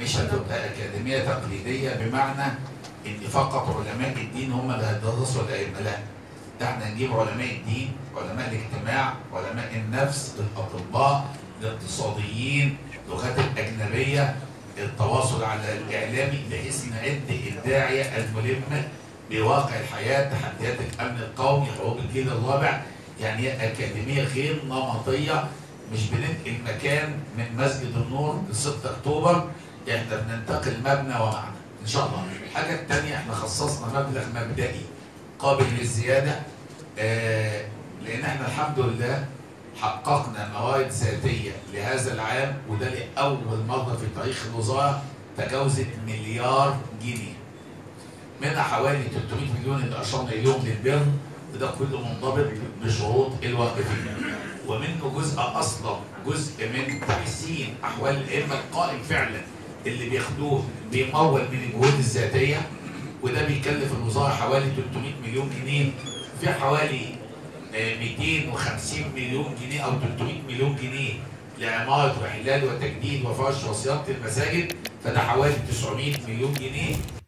مش هتبقى اكاديميه تقليديه بمعنى ان فقط علماء الدين هم اللي هيدرسوا الائمه لا ده احنا نجيب علماء الدين علماء الاجتماع علماء النفس الاطباء الاقتصاديين اللغات الاجنبيه التواصل على الاعلامي بحيث نعد الداعيه الملم بواقع الحياه تحديات الامن القومي حروب الجيل الرابع يعني هي اكاديميه غير نمطيه مش بننقل مكان من مسجد النور ل 6 اكتوبر احنا بننتقل مبنى ومعنى ان شاء الله الحاجه الثانيه احنا خصصنا مبلغ مبدئي قابل للزياده آه لان احنا الحمد لله حققنا موارد ذاتيه لهذا العام وده لاول مره في تاريخ الوزاره تجاوزت مليار جنيه منها حوالي 300 مليون اللي اشرنا اليهم للبر وده كله منضبط بشروط الواقفين ومنه جزء اصلا جزء من تحسين احوال الائمه القائم فعلا اللي بياخدوه بيمول من الجهود الذاتيه وده بيكلف الوزاره حوالي 300 مليون جنيه في حوالي 250 مليون جنيه او 300 مليون جنيه لعماره واحلال وتجديد وفرش وصيانه المساجد فده حوالي 900 مليون جنيه